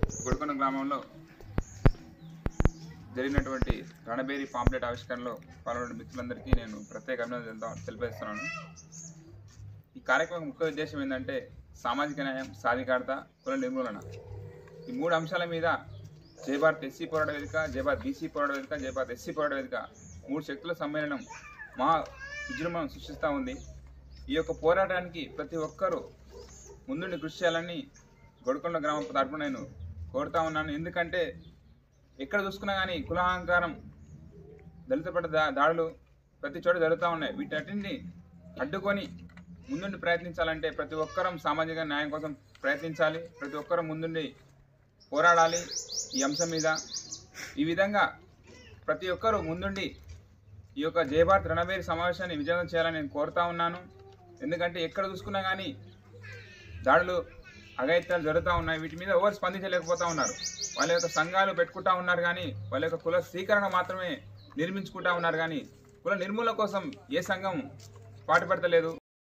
గుడికొండ గ్రామంలో జరిగినటువంటి రణబేరి పాంప్లెట్ ఆవిష్కరణలో పాల్గొన్న మిత్రులందరికీ నేను ప్రత్యేక అభినందనలు తెలియజేస్తున్నాను ఈ కార్యక్రమం ముఖ్య ఉద్దేశం ఏంటంటే సామాజిక న్యాయం సాధికారత కుల నిర్మూలన ఈ మూడు అంశాల మీద జయభారత్ ఎస్సీ పోరాట వేదిక జయభారత్ బీసీ పోరాట వేదిక జయభారత్ ఎస్సీ పోరాట వేదిక మూడు శక్తుల సమ్మేళనం మా ఉద్యమం సృష్టిస్తూ ఉంది ఈ యొక్క పోరాటానికి ప్రతి ఒక్కరూ ముందుండి కృషి చేయాలని గొడకొండ గ్రామం తరపున నేను కోరుతా ఉన్నాను ఎందుకంటే ఎక్కడ చూసుకున్నా కానీ కులాహంకారం దళిత పడ్డ దా దాడులు ప్రతి చోట జరుగుతూ ఉన్నాయి వీటన్నింటిని అడ్డుకొని ముందుండి ప్రయత్నించాలంటే ప్రతి ఒక్కరం సామాజిక న్యాయం కోసం ప్రయత్నించాలి ప్రతి ఒక్కరం ముందుండి పోరాడాలి ఈ అంశం మీద ఈ విధంగా ప్రతి ఒక్కరూ ముందుండి ఈ యొక్క జయభారత్ రణబేరి సమావేశాన్ని విజయవంతం చేయాలని నేను కోరుతా ఉన్నాను ఎందుకంటే ఎక్కడ చూసుకున్నా కానీ దాడులు అఘాయిత్యాలు జరుగుతూ ఉన్నాయి వీటి మీద ఎవరు స్పందించలేకపోతా ఉన్నారు వాళ్ళ యొక్క సంఘాలు పెట్టుకుంటా ఉన్నారు కానీ వాళ్ళ యొక్క కుల స్వీకరణ మాత్రమే నిర్మించుకుంటా ఉన్నారు కానీ కుల నిర్మూలన కోసం ఏ సంఘం పాటుపడతలేదు